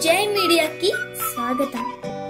జై మీడియాకి స్వాగతం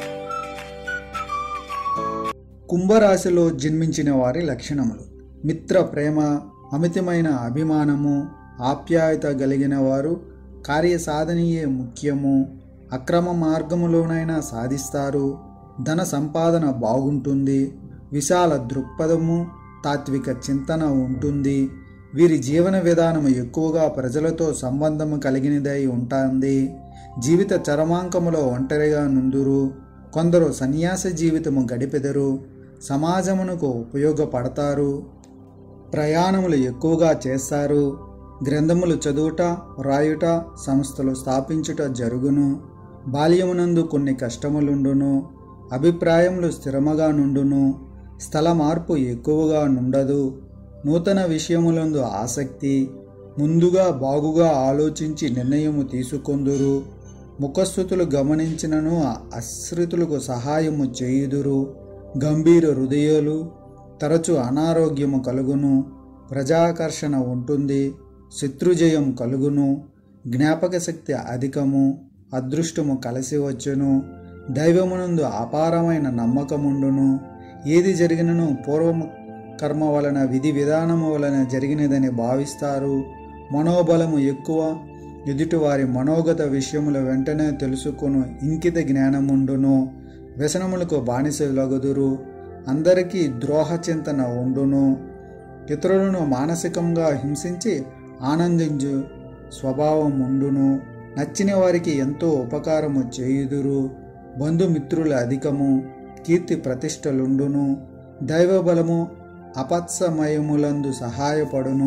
కుంభరాశిలో జన్మించిన వారి లక్షణములు మిత్ర ప్రేమ అమితమైన అభిమానము ఆప్యాయత కలిగిన వారు కార్యసాధనయే ముఖ్యము అక్రమ మార్గములోనైనా సాధిస్తారు ధన సంపాదన బాగుంటుంది విశాల దృక్పథము తాత్విక చింతన ఉంటుంది వీరి జీవన విధానం ఎక్కువగా ప్రజలతో సంబంధము కలిగినదై ఉంటుంది జీవిత చరమాంకములో ఒంటరిగా నుందురు కొందరు సన్యాస జీవితము గడిపెదరు సమాజమునకు ఉపయోగపడతారు ప్రయాణములు ఎక్కువగా చేస్తారు గ్రంథములు చదువుట రాయుట సంస్థలు స్థాపించుట జరుగును బాల్యమునందు కొన్ని కష్టములుండును అభిప్రాయములు స్థిరముగా నుండును స్థల మార్పు ఎక్కువగా నుండదు నూతన విషయములందు ఆసక్తి ముందుగా బాగుగా ఆలోచించి నిర్ణయము తీసుకొందురు ముఖస్థుతులు గమనించినను అశ్రితులకు సహాయము చేయుదురు గంభీర హృదయాలు తరచు అనారోగ్యము కలుగును ప్రజాకర్షణ ఉంటుంది శత్రుజయం కలుగును జ్ఞాపక శక్తి అధికము అదృష్టము కలిసి వచ్చును దైవమునందు అపారమైన నమ్మకముండును ఏది జరిగినను పూర్వము కర్మ వలన విధి విధానము వలన జరిగినదని భావిస్తారు మనోబలము ఎక్కువ ఎదుటివారి మనోగత విషయముల వెంటనే తెలుసుకొను ఇంకిత జ్ఞానముండును వ్యసనములకు బానిసలగుదురు అందరికీ ద్రోహ చింతన ఉండును ఇతరులను మానసికంగా హింసించి ఆనందించు స్వభావం ఉండును నచ్చిన వారికి ఎంతో ఉపకారము చేయుదురు బంధుమిత్రుల అధికము కీర్తి ప్రతిష్టలుండును దైవబలము అపత్సమయములందు సహాయపడును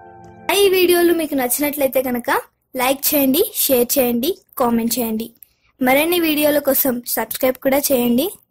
ఈ వీడియోలు మీకు నచ్చినట్లయితే కనుక లైక్ చేయండి షేర్ చేయండి కామెంట్ చేయండి మరిన్ని వీడియోల కోసం సబ్స్క్రైబ్ కూడా చేయండి